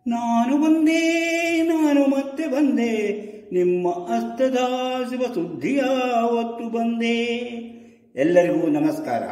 ನಾನು ಬಂದೆ ನಾನು ಮತ್ತೆ ಬಂದೆ ನಿಮ್ಮ ಹಸ್ತದ ಶಿವ ಸುದ್ದಿಯ ಹೊತ್ತು ಬಂದೆ ಎಲ್ಲರಿಗೂ ನಮಸ್ಕಾರ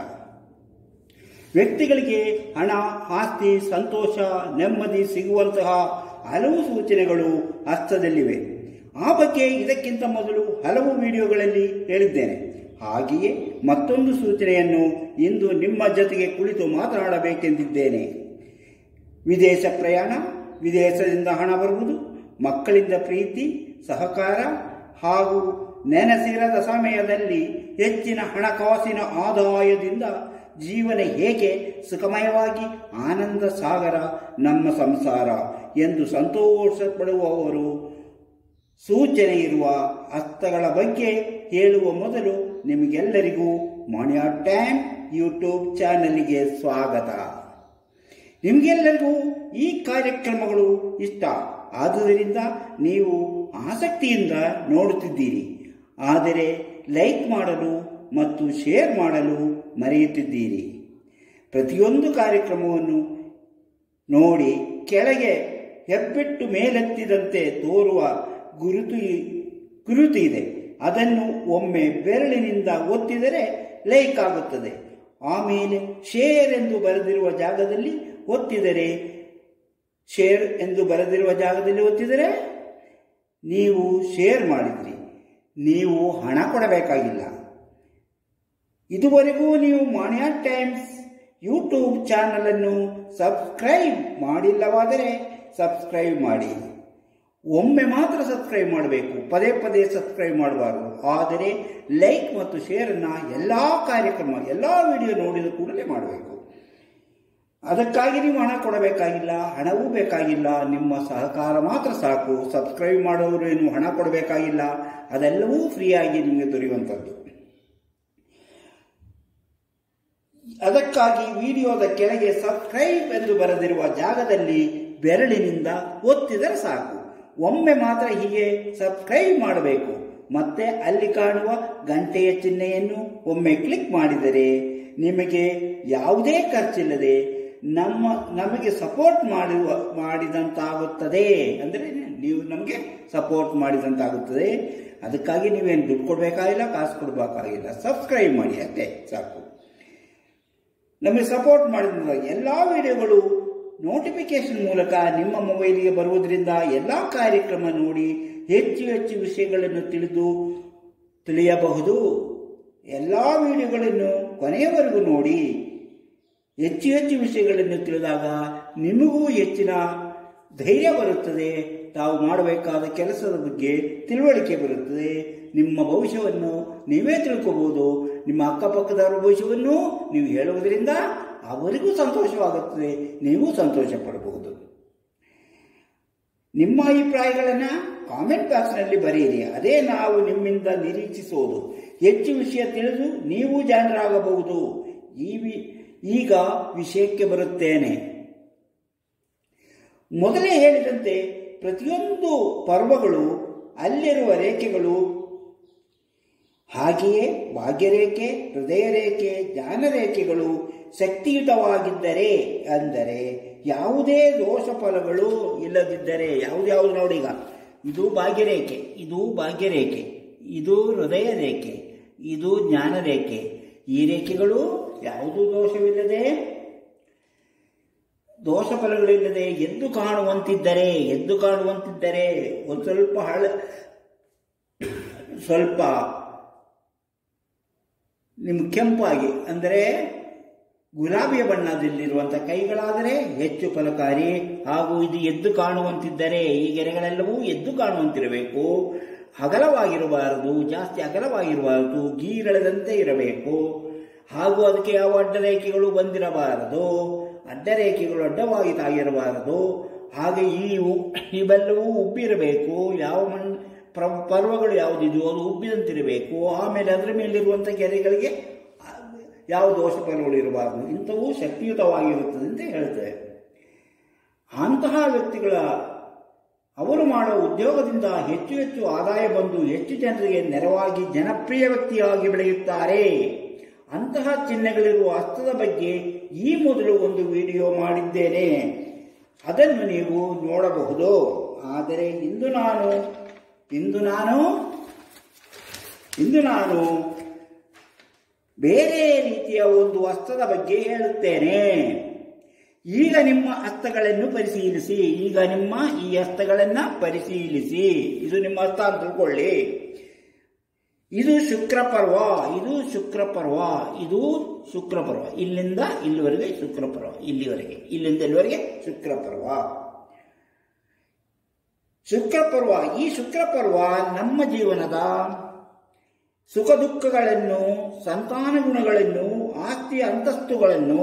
ವ್ಯಕ್ತಿಗಳಿಗೆ ಹಣ ಆಸ್ತಿ ಸಂತೋಷ ನೆಮ್ಮದಿ ಸಿಗುವಂತಹ ಹಲವು ಸೂಚನೆಗಳು ಹಸ್ತದಲ್ಲಿವೆ ಆ ಬಗ್ಗೆ ಇದಕ್ಕಿಂತ ಮೊದಲು ಹಲವು ವಿಡಿಯೋಗಳಲ್ಲಿ ಹೇಳಿದ್ದೇನೆ ಹಾಗೆಯೇ ಮತ್ತೊಂದು ಸೂಚನೆಯನ್ನು ಇಂದು ನಿಮ್ಮ ಜೊತೆಗೆ ಕುಳಿತು ಮಾತನಾಡಬೇಕೆಂದಿದ್ದೇನೆ ವಿದೇಶ ಪ್ರಯಾಣ ವಿದೇಶದಿಂದ ಹಣ ಬರುವುದು ಮಕ್ಕಳಿಂದ ಪ್ರೀತಿ ಸಹಕಾರ ಹಾಗೂ ನೆನಸಿರದ ಸಮಯದಲ್ಲಿ ಹೆಚ್ಚಿನ ಹಣಕಾಸಿನ ಆದಾಯದಿಂದ ಜೀವನ ಹೇಗೆ ಸುಖಮಯವಾಗಿ ಆನಂದ ಸಾಗರ ನಮ್ಮ ಸಂಸಾರ ಎಂದು ಸಂತೋಷ ಪಡುವವರು ಸೂಚನೆ ಇರುವ ಹಸ್ತಗಳ ಬಗ್ಗೆ ಹೇಳುವ ಮೊದಲು ನಿಮಗೆಲ್ಲರಿಗೂ ಮಾಣಿಯಾ ಟೈಮ್ ಯೂಟ್ಯೂಬ್ ಚಾನಲ್ಗೆ ಸ್ವಾಗತ ನಿಮಗೆಲ್ಲರಿಗೂ ಈ ಕಾರ್ಯಕ್ರಮಗಳು ಇಷ್ಟ ಆದುದರಿಂದ ನೀವು ಆಸಕ್ತಿಯಿಂದ ನೋಡುತ್ತಿದ್ದೀರಿ ಆದರೆ ಲೈಕ್ ಮಾಡಲು ಮತ್ತು ಶೇರ್ ಮಾಡಲು ಮರೆಯುತ್ತಿದ್ದೀರಿ ಪ್ರತಿಯೊಂದು ಕಾರ್ಯಕ್ರಮವನ್ನು ನೋಡಿ ಕೆಳಗೆ ಹೆಬ್ಬೆಟ್ಟು ಮೇಲೆತ್ತಿದಂತೆ ತೋರುವ ಗುರುತು ಗುರುತು ಇದೆ ಅದನ್ನು ಒಮ್ಮೆ ಬೆರಳಿನಿಂದ ಒತ್ತಿದರೆ ಲೈಕ್ ಆಗುತ್ತದೆ ಆಮೇಲೆ ಶೇರ್ ಎಂದು ಬರೆದಿರುವ ಜಾಗದಲ್ಲಿ ಒತ್ತಿದರೆ ಶೇರ್ ಎಂದು ಬರೆದಿರುವ ಜಾಗದಲ್ಲಿ ಒತ್ತಿದರೆ ನೀವು ಶೇರ್ ಮಾಡಿದ್ರಿ ನೀವು ಹಣ ಕೊಡಬೇಕಾಗಿಲ್ಲ ಇದುವರೆಗೂ ನೀವು ಮಾಣಿಯಾ ಟೈಮ್ಸ್ ಯೂಟ್ಯೂಬ್ ಚಾನಲ್ ಅನ್ನು ಸಬ್ಸ್ಕ್ರೈಬ್ ಮಾಡಿಲ್ಲವಾದರೆ ಸಬ್ಸ್ಕ್ರೈಬ್ ಮಾಡಿ ಒಮ್ಮೆ ಮಾತ್ರ ಸಬ್ಸ್ಕ್ರೈಬ್ ಮಾಡಬೇಕು ಪದೇ ಪದೇ ಸಬ್ಸ್ಕ್ರೈಬ್ ಮಾಡಬಾರದು ಆದರೆ ಲೈಕ್ ಮತ್ತು ಶೇರನ್ನು ಎಲ್ಲ ಕಾರ್ಯಕ್ರಮ ಎಲ್ಲ ವಿಡಿಯೋ ನೋಡಿದ ಕೂಡಲೇ ಮಾಡಬೇಕು ಅದಕ್ಕಾಗಿ ನೀವು ಹಣ ಕೊಡಬೇಕಾಗಿಲ್ಲ ಹಣವೂ ಬೇಕಾಗಿಲ್ಲ ನಿಮ್ಮ ಸಹಕಾರ ಮಾತ್ರ ಸಾಕು ಸಬ್ಸ್ಕ್ರೈಬ್ ಮಾಡೋರು ಏನು ಹಣ ಕೊಡಬೇಕಾಗಿಲ್ಲ ಅದೆಲ್ಲವೂ ಫ್ರೀಯಾಗಿ ನಿಮಗೆ ದೊರೆಯುವಂಥದ್ದು ಅದಕ್ಕಾಗಿ ವಿಡಿಯೋದ ಕೆಳಗೆ ಸಬ್ಸ್ಕ್ರೈಬ್ ಎಂದು ಬರೆದಿರುವ ಜಾಗದಲ್ಲಿ ಬೆರಳಿನಿಂದ ಒತ್ತಿದರೆ ಸಾಕು ಒಮ್ಮೆ ಮಾತ್ರ ಹೀಗೆ ಸಬ್ಸ್ಕ್ರೈಬ್ ಮಾಡಬೇಕು ಮತ್ತೆ ಅಲ್ಲಿ ಕಾಣುವ ಗಂಟೆಯ ಚಿಹ್ನೆಯನ್ನು ಒಮ್ಮೆ ಕ್ಲಿಕ್ ಮಾಡಿದರೆ ನಿಮಗೆ ಯಾವುದೇ ಖರ್ಚಿಲ್ಲದೆ ನಮ್ಮ ನಮಗೆ ಸಪೋರ್ಟ್ ಮಾಡುವ ಮಾಡಿದಂತಾಗುತ್ತದೆ ಅಂದರೆ ನೀವು ನಮಗೆ ಸಪೋರ್ಟ್ ಮಾಡಿದಂತಾಗುತ್ತದೆ ಅದಕ್ಕಾಗಿ ನೀವೇನು ದುಡ್ಡು ಕೊಡಬೇಕಾಗಿಲ್ಲ ಕಾಸು ಕೊಡಬೇಕಾಗಿಲ್ಲ ಸಬ್ಸ್ಕ್ರೈಬ್ ಮಾಡಿ ಅಷ್ಟೇ ಸಾಕು ನಮಗೆ ಸಪೋರ್ಟ್ ಮಾಡಿದ ಎಲ್ಲ ವಿಡಿಯೋಗಳು ನೋಟಿಫಿಕೇಶನ್ ಮೂಲಕ ನಿಮ್ಮ ಮೊಬೈಲಿಗೆ ಬರುವುದರಿಂದ ಎಲ್ಲ ಕಾರ್ಯಕ್ರಮ ನೋಡಿ ಹೆಚ್ಚು ಹೆಚ್ಚು ವಿಷಯಗಳನ್ನು ತಿಳಿದು ತಿಳಿಯಬಹುದು ಎಲ್ಲ ವಿಡಿಯೋಗಳನ್ನು ಕೊನೆಯವರೆಗೂ ನೋಡಿ ಹೆಚ್ಚು ಹೆಚ್ಚು ವಿಷಯಗಳನ್ನು ತಿಳಿದಾಗ ನಿಮಗೂ ಹೆಚ್ಚಿನ ಧೈರ್ಯ ಬರುತ್ತದೆ ತಾವು ಮಾಡಬೇಕಾದ ಕೆಲಸದ ಬಗ್ಗೆ ತಿಳುವಳಿಕೆ ಬರುತ್ತದೆ ನಿಮ್ಮ ಭವಿಷ್ಯವನ್ನು ನೀವೇ ತಿಳ್ಕೋಬಹುದು ನಿಮ್ಮ ಅಕ್ಕಪಕ್ಕದವರ ಭವಿಷ್ಯವನ್ನು ನೀವು ಹೇಳುವುದರಿಂದ ಅವರಿಗೂ ಸಂತೋಷವಾಗುತ್ತದೆ ನೀವು ಸಂತೋಷ ಪಡಬಹುದು ನಿಮ್ಮ ಅಭಿಪ್ರಾಯಗಳನ್ನು ಕಾಮೆಂಟ್ ಬಾಕ್ಸ್ನಲ್ಲಿ ಬರೆಯಿರಿ ಅದೇ ನಾವು ನಿಮ್ಮಿಂದ ನಿರೀಕ್ಷಿಸೋದು ಹೆಚ್ಚು ವಿಷಯ ತಿಳಿದು ನೀವು ಜಾಣರಾಗಬಹುದು ಈ ಈಗ ವಿಷಯಕ್ಕೆ ಬರುತ್ತೇನೆ ಮೊದಲೇ ಹೇಳಿದಂತೆ ಪ್ರತಿಯೊಂದು ಪರ್ವಗಳು ಅಲ್ಲಿರುವ ರೇಖೆಗಳು ಹಾಗೆಯೇ ಭಾಗ್ಯರೇಖೆ ಹೃದಯ ರೇಖೆ ಜ್ಞಾನರೇಖೆಗಳು ಶಕ್ತಿಯುತವಾಗಿದ್ದರೆ ಅಂದರೆ ಯಾವುದೇ ದೋಷ ಫಲಗಳು ಇಲ್ಲದಿದ್ದರೆ ಯಾವುದ್ಯಾವುದು ನೋಡಿ ಈಗ ಇದು ಭಾಗ್ಯರೇಖೆ ಇದು ಭಾಗ್ಯರೇಖೆ ಇದು ಹೃದಯ ರೇಖೆ ಇದು ಜ್ಞಾನ ರೇಖೆ ಈ ರೇಖೆಗಳು ಯಾವುದೂ ದೋಷವಿಲ್ಲದೆ ದೋಷ ಫಲಗಳಿಲ್ಲದೆ ಎದ್ದು ಕಾಣುವಂತಿದ್ದರೆ ಎದ್ದು ಕಾಣುವಂತಿದ್ದರೆ ಒಂದು ಸ್ವಲ್ಪ ಹಳ ಸ್ವಲ್ಪ ನಿಮ್ಮ ಕೆಂಪಾಗಿ ಅಂದರೆ ಗುಲಾಬಿಯ ಬಣ್ಣದಲ್ಲಿರುವಂಥ ಕೈಗಳಾದರೆ ಹೆಚ್ಚು ಫಲಕಾರಿ ಹಾಗೂ ಇದು ಎದ್ದು ಕಾಣುವಂತಿದ್ದರೆ ಈ ಗೆರೆಗಳೆಲ್ಲವೂ ಎದ್ದು ಕಾಣುವಂತಿರಬೇಕು ಅಗಲವಾಗಿರಬಾರದು ಜಾಸ್ತಿ ಅಗಲವಾಗಿರಬಾರದು ಗೀರಳದಂತೆ ಇರಬೇಕು ಹಾಗೂ ಅದಕ್ಕೆ ಯಾವ ಅಡ್ಡರೇಖೆಗಳು ಬಂದಿರಬಾರದು ಅಡ್ಡರೇಖೆಗಳು ಅಡ್ಡವಾಗಿ ತಾಗಿರಬಾರದು ಹಾಗೆ ಈ ಇವೆಲ್ಲವೂ ಉಬ್ಬಿರಬೇಕು ಯಾವ ಮಣ್ಣು ಪ್ರ ಪರ್ವಗಳು ಯಾವುದಿದೆಯೋ ಅದು ಉಬ್ಬಿದಂತಿರಬೇಕು ಆಮೇಲೆ ಅದರ ಮೇಲಿರುವಂಥ ಗೆರೆಗಳಿಗೆ ಯಾವ ದೋಷ ಫಲಗಳು ಇರಬಾರದು ಇಂಥವು ಶಕ್ತಿಯುತವಾಗಿರುತ್ತದೆ ಅಂತ ಹೇಳ್ತೇವೆ ಅಂತಹ ವ್ಯಕ್ತಿಗಳ ಅವರು ಮಾಡುವ ಉದ್ಯೋಗದಿಂದ ಹೆಚ್ಚು ಹೆಚ್ಚು ಆದಾಯ ಬಂದು ಹೆಚ್ಚು ಜನರಿಗೆ ನೆರವಾಗಿ ಜನಪ್ರಿಯ ವ್ಯಕ್ತಿಯಾಗಿ ಬೆಳೆಯುತ್ತಾರೆ ಅಂತಹ ಚಿಹ್ನೆಗಳಿರುವ ಹಸ್ತದ ಬಗ್ಗೆ ಈ ಮೊದಲು ಒಂದು ವಿಡಿಯೋ ಮಾಡಿದ್ದೇನೆ ಅದನ್ನು ನೀವು ನೋಡಬಹುದು ಆದರೆ ಇಂದು ನಾನು ಇಂದು ನಾನು ಇಂದು ನಾನು ಬೇರೆ ರೀತಿಯ ಒಂದು ಹಸ್ತದ ಬಗ್ಗೆ ಹೇಳುತ್ತೇನೆ ಈಗ ನಿಮ್ಮ ಹಸ್ತಗಳನ್ನು ಪರಿಶೀಲಿಸಿ ಈಗ ನಿಮ್ಮ ಈ ಹಸ್ತಗಳನ್ನ ಪರಿಶೀಲಿಸಿ ಇದು ನಿಮ್ಮ ಹಸ್ತ ಅಂತ ತಿಳ್ಕೊಳ್ಳಿ ಇದು ಶುಕ್ರ ಪರ್ವ ಇದು ಶುಕ್ರ ಪರ್ವ ಇದು ಶುಕ್ರ ಪರ್ವ ಇಲ್ಲಿಂದ ಇಲ್ಲಿವರೆಗೆ ಶುಕ್ರ ಪರ್ವ ಇಲ್ಲಿವರೆಗೆ ಇಲ್ಲಿಂದ ಇಲ್ಲಿವರೆಗೆ ಶುಕ್ರ ಪರ್ವ ಶುಕ್ರ ಪರ್ವ ಈ ಶುಕ್ರ ಪರ್ವ ನಮ್ಮ ಜೀವನದ ಸುಖ ದುಃಖಗಳನ್ನು ಸಂತಾನ ಗುಣಗಳನ್ನು ಆಸ್ತಿ ಅಂತಸ್ತುಗಳನ್ನು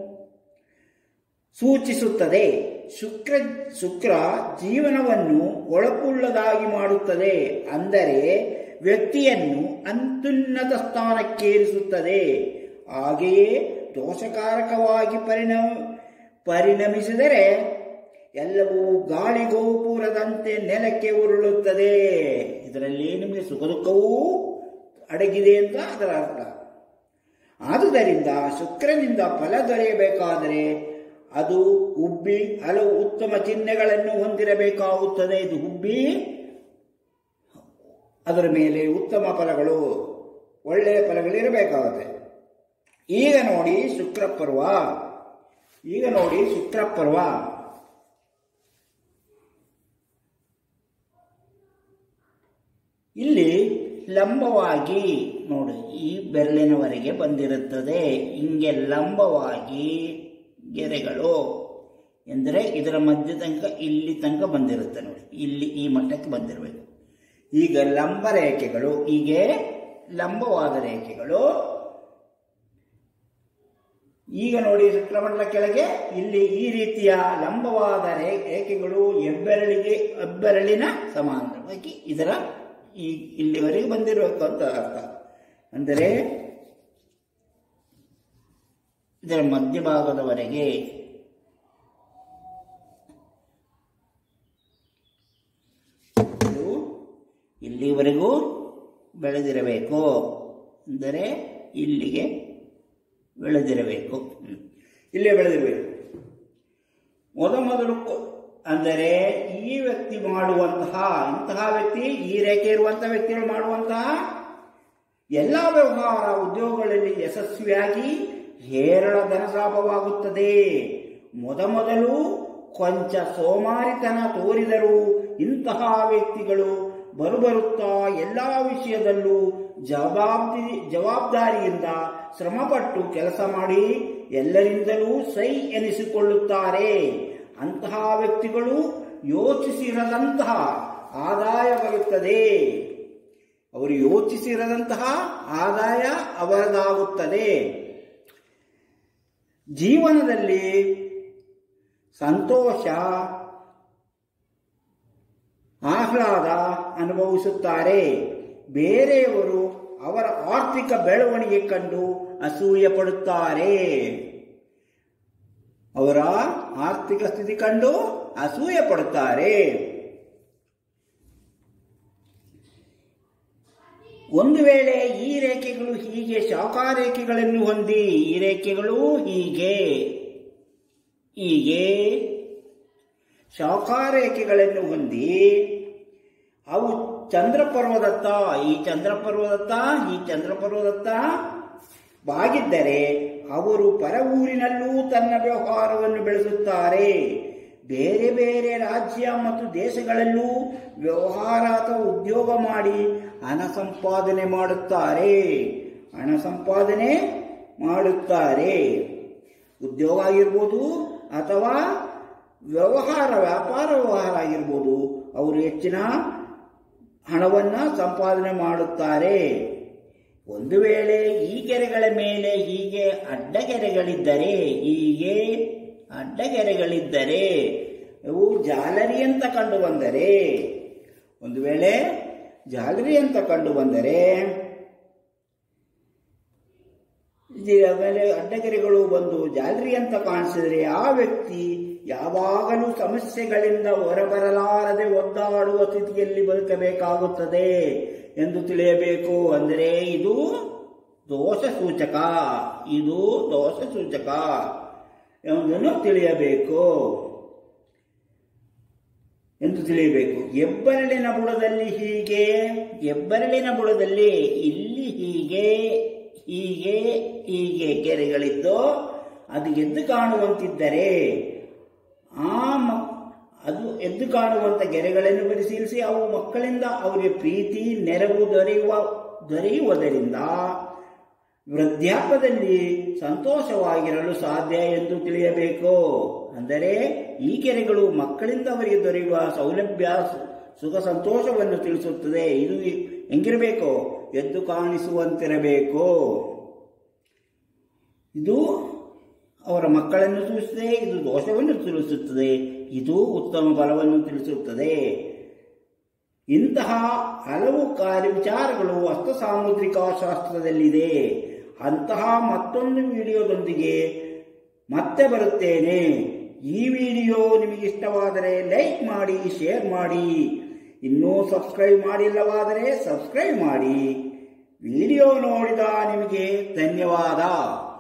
ಸೂಚಿಸುತ್ತದೆ ಶುಕ್ರ ಶುಕ್ರ ಜೀವನವನ್ನು ಒಳಪುಳ್ಳದಾಗಿ ಮಾಡುತ್ತದೆ ಅಂದರೆ ವ್ಯಕ್ತಿಯನ್ನು ಅತ್ಯುನ್ನತ ಸ್ಥಾನಕ್ಕೇರಿಸುತ್ತದೆ ಹಾಗೆಯೇ ದೋಷಕಾರಕವಾಗಿ ಪರಿಣಾಮ ಪರಿಣಮಿಸಿದರೆ ಎಲ್ಲವೂ ಗಾಳಿ ಗೋಪುರದಂತೆ ನೆಲಕ್ಕೆ ಉರುಳುತ್ತದೆ ಇದರಲ್ಲಿ ನಿಮಗೆ ಸುಖ ದುಃಖವೂ ಅಡಗಿದೆ ಅಂತ ಅದರ ಅರ್ಥ ಆದುದರಿಂದ ಶುಕ್ರನಿಂದ ಫಲ ದೊರೆಯಬೇಕಾದರೆ ಅದು ಉಬ್ಬಿ ಹಲವು ಉತ್ತಮ ಚಿಹ್ನೆಗಳನ್ನು ಹೊಂದಿರಬೇಕಾಗುತ್ತದೆ ಇದು ಉಬ್ಬಿ ಅದರ ಮೇಲೆ ಉತ್ತಮ ಫಲಗಳು ಒಳ್ಳೆಯ ಫಲಗಳು ಇರಬೇಕಾಗುತ್ತೆ ಈಗ ನೋಡಿ ಶುಕ್ರ ಪರ್ವ ಈಗ ನೋಡಿ ಶುಕ್ರ ಪರ್ವ ಇಲ್ಲಿ ಲಂಬವಾಗಿ ನೋಡಿ ಈ ಬೆರಳಿನವರೆಗೆ ಬಂದಿರುತ್ತದೆ ಹಿಂಗೆ ಲಂಬವಾಗಿ ಗೆರೆಗಳು ಎಂದರೆ ಇದರ ಮಧ್ಯ ತನಕ ಇಲ್ಲಿ ತನಕ ಬಂದಿರುತ್ತೆ ನೋಡಿ ಇಲ್ಲಿ ಈ ಮಟ್ಟಕ್ಕೆ ಬಂದಿರಬೇಕು ಈಗ ಲಂಬ ರೇಖೆಗಳು ಹೀಗೆ ಲಂಬವಾದ ರೇಖೆಗಳು ಈಗ ನೋಡಿ ಶುಕ್ರಮಂಡಲ ಕೆಳಗೆ ಇಲ್ಲಿ ಈ ರೀತಿಯ ಲಂಬವಾದ ರೇ- ರೇಖೆಗಳು ಹೆಬ್ಬೆರಳಿಗೆ ಹೆಬ್ಬೆರಳಿನ ಸಮಾನವಾಗಿ ಇದರ ಈ ಇಲ್ಲಿವರೆಗೆ ಬಂದಿರಬೇಕು ಅಂತ ಅರ್ಥ ಅಂದರೆ ಇದರ ಮಧ್ಯಭಾಗದವರೆಗೆ ಇದು ಇಲ್ಲಿವರೆಗೂ ಬೆಳೆದಿರಬೇಕು ಅಂದರೆ ಇಲ್ಲಿಗೆ ಬೆಳೆದಿರಬೇಕು ಹ್ಮ್. ಇಲ್ಲೇ ಬೆಳೆದಿರಬೇಕು ಮೊದಮೊದಲು ಕೊ- ಅಂದರೆ ಈ ವ್ಯಕ್ತಿ ಮಾಡುವಂತಹ ಇಂತಹ ವ್ಯಕ್ತಿ ಈ ರೇಖೆ ಇರುವಂತಹ ವ್ಯಕ್ತಿಗಳು ಮಾಡುವಂತಹ ಎಲ್ಲ ವ್ಯವಹಾರ ಉದ್ಯೋಗಗಳಲ್ಲಿ ಯಶಸ್ವಿಯಾಗಿ ಹೇರಳ ಧನಲಾಭವಾಗುತ್ತದೆ ಮೊದಮೊದಲು ಕೊಂಚ ಸೋಮಾರಿತನ ತೋರಿದರೂ ಇಂತಹ ವ್ಯಕ್ತಿಗಳು ಬರುಬರುತ್ತಾ ಎಲ್ಲ ವಿಷಯದಲ್ಲೂ ಜವಾಬ್ದಾರಿ ಜವಾಬ್ದಾರಿಯಿಂದ ಶ್ರಮಪಟ್ಟು ಕೆಲಸ ಮಾಡಿ ಎಲ್ಲರಿಂದಲೂ ಸೈ ಎನಿಸಿಕೊಳ್ಳುತ್ತಾರೆ ಅಂತಹ ವ್ಯಕ್ತಿಗಳು ಯೋಚಿಸಿರದಂತಹ ಆದಾಯ ಬರುತ್ತದೆ ಅವರು ಯೋಚಿಸಿರದಂತಹ ಆದಾಯ ಅವರದಾಗುತ್ತದೆ ಜೀವನದಲ್ಲಿ ಸಂತೋಷ ಆಹ್ಲಾದ ಅನುಭವಿಸುತ್ತಾರೆ ಬೇರೆಯವರು ಅವರ ಆರ್ಥಿಕ ಬೆಳವಣಿಗೆ ಕಂಡು ಅಸೂಯೆ ಪಡುತ್ತಾರೆ ಅವರ ಆರ್ಥಿಕ ಸ್ಥಿತಿ ಕಂಡು ಅಸೂಯೆ ಪಡುತ್ತಾರೆ ಒಂದು ವೇಳೆ ಈ ರೇಖೆಗಳು ಹೀಗೆ ಶಾಖಾ ರೇಖೆಗಳನ್ನು ಹೊಂದಿ ಈ ರೇಖೆಗಳು ಹೀಗೆ ಹೀಗೆ ಶಾಖಾ ರೇಖೆಗಳನ್ನು ಹೊಂದಿ ಅವು ಚಂದ್ರ ಪರ್ವದತ್ತ ಈ ಚಂದ್ರ ಪರ್ವದತ್ತ ಈ ಚಂದ್ರ ಪರ್ವದತ್ತ ಬಾಗಿದ್ದರೆ ಅವರು ಪರ ಊರಿನಲ್ಲೂ ತನ್ನ ವ್ಯವಹಾರವನ್ನು ಬೆಳೆಸುತ್ತಾರೆ ಬೇರೆ ಬೇರೆ ರಾಜ್ಯ ಮತ್ತು ದೇಶಗಳಲ್ಲೂ ವ್ಯವಹಾರ ಅಥವಾ ಉದ್ಯೋಗ ಮಾಡಿ ಹಣ ಸಂಪಾದನೆ ಮಾಡುತ್ತಾರೆ ಹಣ ಸಂಪಾದನೆ ಮಾಡುತ್ತಾರೆ ಉದ್ಯೋಗ ಆಗಿರ್ಬೋದು ಅಥವಾ ವ್ಯವಹಾರ ವ್ಯಾಪಾರ ವ್ಯವಹಾರ ಆಗಿರ್ಬೋದು ಅವರು ಹೆಚ್ಚಿನ ಹಣವನ್ನ ಸಂಪಾದನೆ ಮಾಡುತ್ತಾರೆ ಒಂದು ವೇಳೆ ಈ ಗೆರೆಗಳ ಮೇಲೆ ಹೀಗೆ ಅಡ್ಡಗೆರೆಗಳಿದ್ದರೆ ಹೀಗೆ ಅಡ್ಡಗೆರೆಗಳಿದ್ದರೆ ಅವು ಜಾಲರಿ ಅಂತ ಕಂಡು ಬಂದರೆ ಒಂದು ವೇಳೆ ಜಾಲರಿ ಅಂತ ಕಂಡು ಬಂದರೆ ಇದರ ಮೇಲೆ ಅಡ್ಡಗೆರೆಗಳು ಬಂದು ಜಾಲರಿ ಅಂತ ಕಾಣಿಸಿದರೆ ಆ ವ್ಯಕ್ತಿ ಯಾವಾಗಲೂ ಸಮಸ್ಯೆಗಳಿಂದ ಹೊರಬರಲಾರದೆ ಒದ್ದಾಡುವ ಸ್ಥಿತಿಯಲ್ಲಿ ಬದುಕಬೇಕಾಗುತ್ತದೆ ಎಂದು ತಿಳಿಯಬೇಕು ಅಂದರೆ ಇದು ದೋಷ ಸೂಚಕ ಇದು ದೋಷ ಸೂಚಕ ಎಂಬುದನ್ನು ತಿಳಿಯಬೇಕು ಎಂದು ತಿಳಿಯಬೇಕು ಹೆಬ್ಬರಳಿನ ಬುಡದಲ್ಲಿ ಹೀಗೆ ಹೆಬ್ಬರಳಿನ ಬುಡದಲ್ಲಿ ಇಲ್ಲಿ ಹೀಗೆ ಹೀಗೆ ಹೀಗೆ ಗೆರೆಗಳಿದ್ದು ಅದು ಎದ್ದು ಕಾಣುವಂತಿದ್ದರೆ ಆ ಮ ಅದು ಎದ್ದು ಕಾಣುವಂತ ಗೆರೆಗಳನ್ನು ಪರಿಶೀಲಿಸಿ ಅವು ಮಕ್ಕಳಿಂದ ಅವರಿಗೆ ಪ್ರೀತಿ ನೆರವು ದೊರೆಯುವ ದೊರೆಯುವುದರಿಂದ ವೃದ್ಧಾಪ್ಯದಲ್ಲಿ ಸಂತೋಷವಾಗಿರಲು ಸಾಧ್ಯ ಎಂದು ತಿಳಿಯಬೇಕು ಅಂದರೆ ಈ ಕೆರೆಗಳು ಮಕ್ಕಳಿಂದ ಅವರಿಗೆ ದೊರೆಯುವ ಸೌಲಭ್ಯ ಸು- ಸುಖ ಸಂತೋಷವನ್ನು ತಿಳಿಸುತ್ತದೆ ಇದು ಹೆಂಗಿರಬೇಕು ಎದ್ದು ಕಾಣಿಸುವಂತಿರಬೇಕು ಇದು ಅವರ ಮಕ್ಕಳನ್ನು ತಿಳಿಸುತ್ತದೆ ಇದು ದೋಷವನ್ನು ತಿಳಿಸುತ್ತದೆ ಇದು ಉತ್ತಮ ಫಲವನ್ನು ತಿಳಿಸುತ್ತದೆ ಇಂತಹ ಹಲವು ಕಾರ್ಯ ವಿಚಾರಗಳು ಹಸ್ತ ಸಾಮುದ್ರಿಕ ಶಾಸ್ತ್ರದಲ್ಲಿದೆ ಅಂತಹ ಮತ್ತೊಂದು ವಿಡಿಯೋದೊಂದಿಗೆ ಮತ್ತೆ ಬರುತ್ತೇನೆ ಈ ವಿಡಿಯೋ ನಿಮಗೆ ಇಷ್ಟವಾದರೆ ಲೈಕ್ ಮಾಡಿ ಶೇರ್ ಮಾಡಿ ಇನ್ನೂ ಸಬ್ಸ್ಕ್ರೈಬ್ ಮಾಡಿಲ್ಲವಾದರೆ ಸಬ್ಸ್ಕ್ರೈಬ್ ಮಾಡಿ ವಿಡಿಯೋ ನೋಡಿದ ನಿಮಗೆ ಧನ್ಯವಾದ